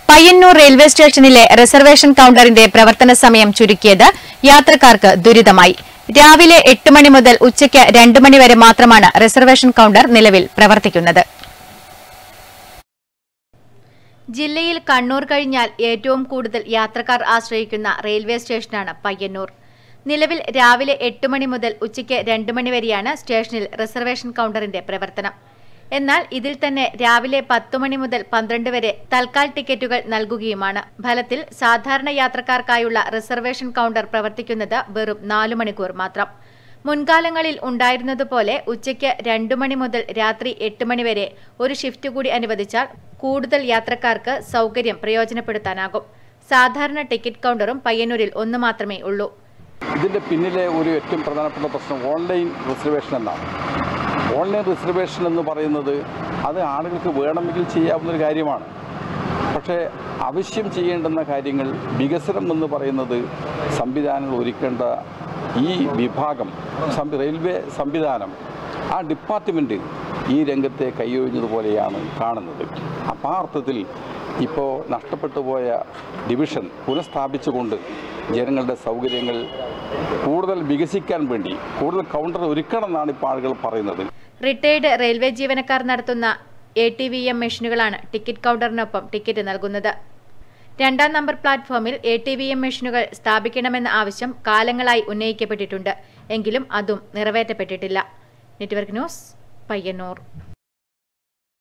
Payyanur railway സ്റ്റേഷനിലെ reservation കൌണ്ടറിന്റെ പ്രവർത്തന സമയം ചുരുക്കിയത് യാത്രക്കാർക്ക് ദുരിതമായി രാവിലെ എട്ട് മണി മുതൽ ഉച്ചയ്ക്ക് രണ്ട് മണി വരെ മാത്രമാണ് റിസർവേഷൻ കൌണ്ടർ നിലവിൽ പ്രവർത്തിക്കുന്നത് ജില്ലയിൽ കണ്ണൂർ കഴിഞ്ഞാൽ ഏറ്റവും കൂടുതൽ യാത്രക്കാർ ആശ്രയിക്കുന്ന റെയിൽവേ സ്റ്റേഷനാണ് പയ്യന്നൂർ നിലവിൽ രാവിലെ എട്ട് മണി മുതൽ ഉച്ചയ്ക്ക് രണ്ട് മണി വരെയാണ് സ്റ്റേഷനിൽ റിസർവേഷൻ കൌണ്ടറിന്റെ പ്രവർത്തനം എന്നാൽ ഇതിൽ തന്നെ രാവിലെ പത്തു മണി മുതൽ പന്ത്രണ്ട് വരെ തൽക്കാൽ ടിക്കറ്റുകൾ നൽകുകയുമാണ് ഫലത്തിൽ സാധാരണ യാത്രക്കാർക്കായുള്ള റിസർവേഷൻ കൌണ്ടർ പ്രവർത്തിക്കുന്നത് വെറും നാലു മണിക്കൂർ മാത്രം മുൻകാലങ്ങളിൽ ഉണ്ടായിരുന്നതുപോലെ ഉച്ചയ്ക്ക് രണ്ടു മണി മുതൽ രാത്രി എട്ട് മണി വരെ ഒരു ഷിഫ്റ്റ് കൂടി അനുവദിച്ചാൽ കൂടുതൽ യാത്രക്കാർക്ക് സൗകര്യം പ്രയോജനപ്പെടുത്താനാകും സാധാരണ ടിക്കറ്റ് കൌണ്ടറും പയ്യന്നൂരിൽ ഒന്ന് മാത്രമേ ഉള്ളൂ ഇതിൻ്റെ പിന്നിലെ ഒരു ഏറ്റവും പ്രധാനപ്പെട്ട പ്രശ്നം ഓൺലൈൻ റിസർവേഷൻ എന്നാണ് ഓൺലൈൻ റിസർവേഷൻ എന്ന് പറയുന്നത് അത് ആളുകൾക്ക് വേണമെങ്കിൽ ചെയ്യാവുന്നൊരു കാര്യമാണ് പക്ഷേ ആവശ്യം ചെയ്യേണ്ടുന്ന കാര്യങ്ങൾ വികസനം എന്ന് പറയുന്നത് സംവിധാനങ്ങൾ ഒരുക്കേണ്ട ഈ വിഭാഗം സംവി- റെയിൽവേ സംവിധാനം ആ ഡിപ്പാർട്ട്മെൻറ്റ് ഈ രംഗത്തെ കൈയൊഴിഞ്ഞതുപോലെയാണ് കാണുന്നത് അപ്പോൾ ആ അർത്ഥത്തിൽ ഇപ്പോൾ നഷ്ടപ്പെട്ടു പോയ ഡിവിഷൻ പുനഃസ്ഥാപിച്ചുകൊണ്ട് ജനങ്ങളുടെ സൗകര്യങ്ങൾ കൂടുതൽ വികസിക്കാൻ വേണ്ടി കൂടുതൽ കൗണ്ടർ ഒരുക്കണം എന്നാണ് ഇപ്പോൾ ആളുകൾ പറയുന്നത് റിട്ടയർഡ് റെയിൽവേ ജീവനക്കാർ നടത്തുന്ന എ ടി വി എം മെഷീനുകളാണ് ടിക്കറ്റ് കൌണ്ടറിനൊപ്പം ടിക്കറ്റ് നൽകുന്നത് രണ്ടാം നമ്പർ പ്ലാറ്റ്ഫോമിൽ എ ടി വി എം മെഷീനുകൾ സ്ഥാപിക്കണമെന്ന ആവശ്യം കാലങ്ങളായി ഉന്നയിക്കപ്പെട്ടിട്ടുണ്ട് എങ്കിലും അതും നിറവേറ്റപ്പെട്ടിട്ടില്ല നെറ്റ്വർക്ക് ന്യൂസ് പയ്യന്നൂർ